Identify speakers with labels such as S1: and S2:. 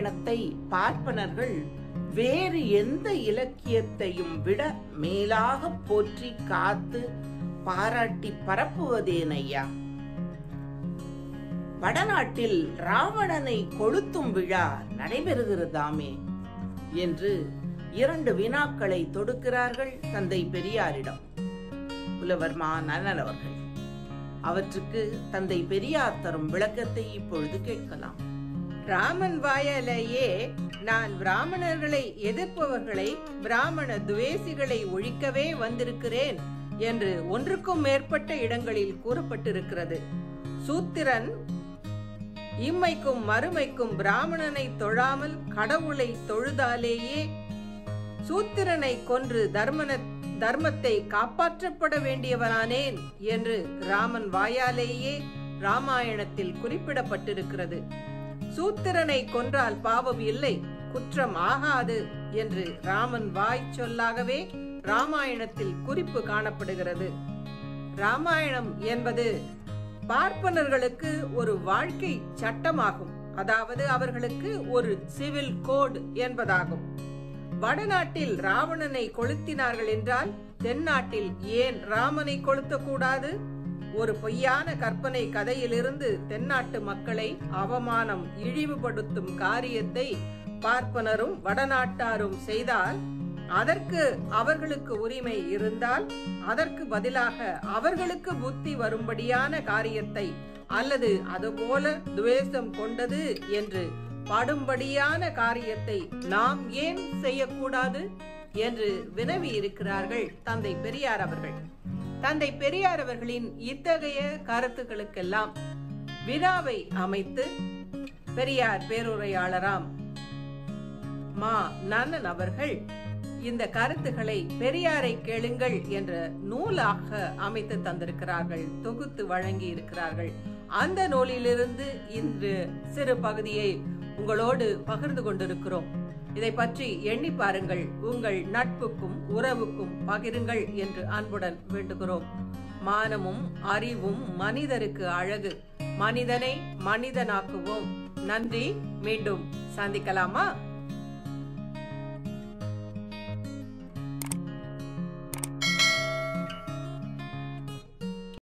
S1: ராமாயணத்தை பார்ப்பனர்கள் வேறு எந்த இலக்கியத்தையும் விட மேலாக போற்றி காத்து பாராட்டி பரப்புவதேனையா வடநாட்டில் ராவணனை கொளுத்தும் விழா நடைபெறுகிறதாமே என்று இரண்டு வினாக்களை தொடுக்கிறார்கள் தந்தை பெரியாரிடம் புலவர் மா நன்னன் அவர்கள் அவற்றுக்கு தந்தை பெரியார் தரும் விளக்கத்தை இப்பொழுது கேட்கலாம்
S2: ராமன் வாயாலேயே நான் பிராமணர்களை எதிர்ப்பவர்களை பிராமண துவேசிகளை ஒழிக்கவே வந்திருக்கிறேன் என்று ஒன்றுக்கும் மேற்பட்ட இடங்களில் கூறப்பட்டிருக்கிறது சூத்திரன் இம்மைக்கும் மறுமைக்கும் பிராமணனை தொழாமல் கடவுளை தொழுதாலேயே சூத்திரனை கொன்று தர்மன தர்மத்தை காப்பாற்றப்பட வேண்டியவனானேன் என்று ராமன் வாயாலேயே ராமாயணத்தில் குறிப்பிடப்பட்டிருக்கிறது சூத்திரனை கொன்றால் பாவம் இல்லை குற்றம் ஆகாது என்று ராமன் வாய் சொல்லாகவே ராமாயணத்தில் குறிப்பு காணப்படுகிறது ராமாயணம் என்பது பார்ப்பனர்களுக்கு ஒரு வாழ்க்கை சட்டமாகும் அதாவது அவர்களுக்கு ஒரு சிவில் கோட் என்பதாகும் வடநாட்டில் ராவணனை கொளுத்தினார்கள் என்றால் தென்னாட்டில் ஏன் ராமனை கொளுத்தக்கூடாது ஒரு பொய்யான கற்பனை கதையிலிருந்து தென்னாட்டு மக்களை அவமானம் இழிவுபடுத்தும் காரியத்தை பார்ப்பனரும் வடநாட்டாரும் செய்தால் அதற்கு அவர்களுக்கு உரிமை இருந்தால் அதற்கு பதிலாக அவர்களுக்கு புத்தி வரும்படியான காரியத்தை அல்லது அதுபோல துவேஷம் கொண்டது என்று படும்படியான காரியத்தை நாம் ஏன் செய்யக்கூடாது என்று வினவி இருக்கிறார்கள் தந்தை பெரியார் அவர்கள் தந்தை பெரியார் அவர்களின் இத்தகைய கருத்துக்களுக்கெல்லாம் வினாவை அமைத்து பெரியார் பேருரையாளராம் மா நன்னன் அவர்கள் இந்த கருத்துக்களை பெரியாரை கேளுங்கள் என்ற நூலாக அமைத்து தந்திருக்கிறார்கள் தொகுத்து வழங்கி இருக்கிறார்கள் அந்த நூலிலிருந்து இன்று சிறு பகுதியை உங்களோடு பகிர்ந்து கொண்டிருக்கிறோம் இதை பற்றி எண்ணி பாருங்கள் உங்கள் நட்புக்கும் உறவுக்கும் பகிருங்கள் என்று அன்புடன் வேண்டுகிறோம் மானமும் அறிவும் மனிதருக்கு அழகு மனிதனை மனிதனாக்குவோம் நன்றி மீண்டும் சந்திக்கலாமா